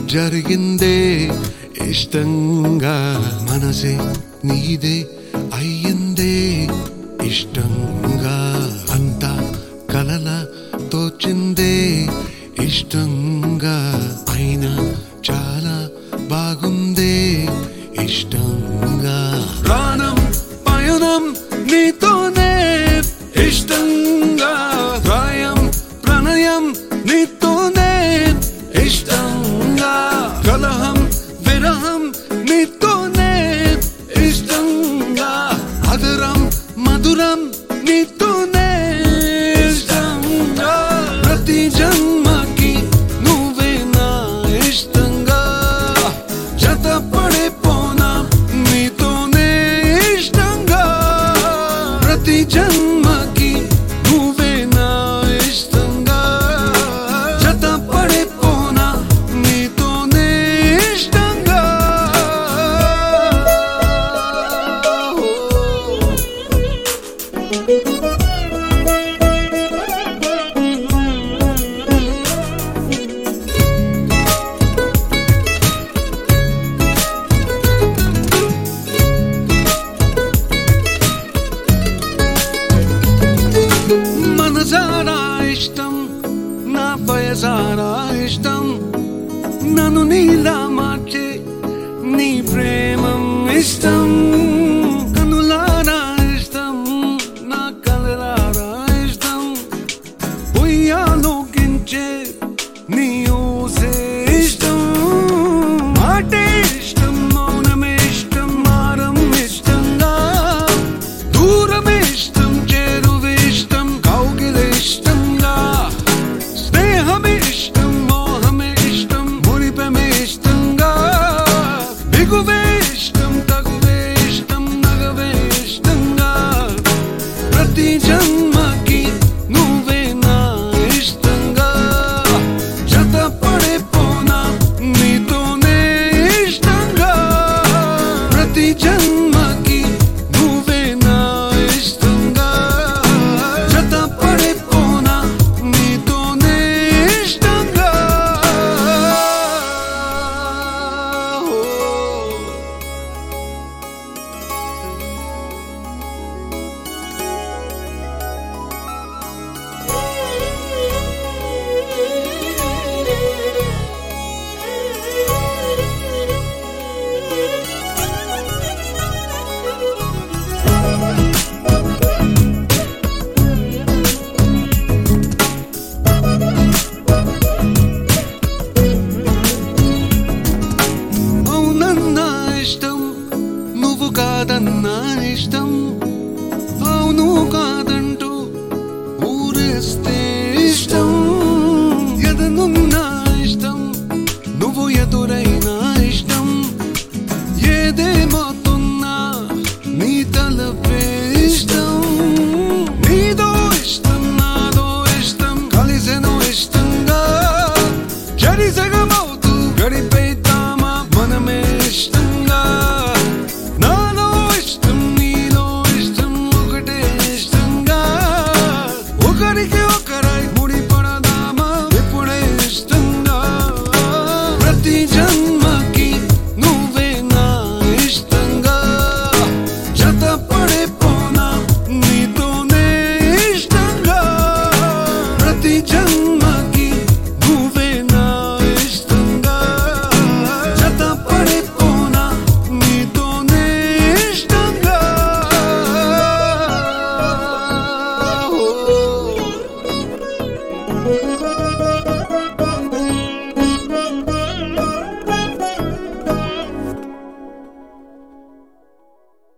జరిగిందే ఇష్టంగా మనసే నీదే అయ్యిందే ఇష్టంగా అంతా కలల తోచిందే ఇష్టంగా అయినా చాలా బాగుందే ఇష్టంగా ప్రాణం పయనం నీతోనే ఇష్టంగా ప్రాయం ప్రణయం నీతోనే ఇష్టంగా కలహం విరహం నీతోనే ఇష్టంగా అదరం మధురం నీతోనే ఇష్టంగా ప్రతి జన్మకి నువ్వే నా ఇష్టంగా జత పడిపోనా నీతోనే ఇష్టంగా ప్రతి జన్మకి నువ్వే నా ఇష్టంగా జత పడిపోనా నీతోనే ఇష్టంగా మనసారా ఇష్టం నా వయసారా ఇష్టం నన్ను నీలా మార్చే నీ ప్రేమం ఇష్టం కనులారా ఇష్టం నా కలరారా ఇష్టం ఉయ్యాలోకించే నీ ఊసే ఇష్టం మాటే ఇష్టం మౌనమే ఇష్టం మారం ఇష్టంగా దూరమే ఇష్టం చేరువే ఇష్టం కౌగిలే ఇష్టంగా స్నేహమే ఇష్టం మోహమే ఇష్టం మురిపమే ఇష్టంగా బిగువే ఇష్టం తగువే ఇష్టం నగవే ఇష్టంగా ప్రతి జన్మకి నువ్వే నా ఇష్టంగా జత పడిపోనా నీతోనే ఇష్టంగా ప్రతి జన్మకి నువ్వే నా ఇష్టంగా జత పడిపోనా నీతోనే ఇష్టంగా అవునన్నా ఇష్టం నువ్వు కాదన్నా ఇష్టం అవును కాదంటూ ఊరేస్తే ఇష్టం ఎదనున్నా ఇష్టం నువ్వు ఎదురైనా ఇష్టం ఏదేమవుతున్నా నీ తలపు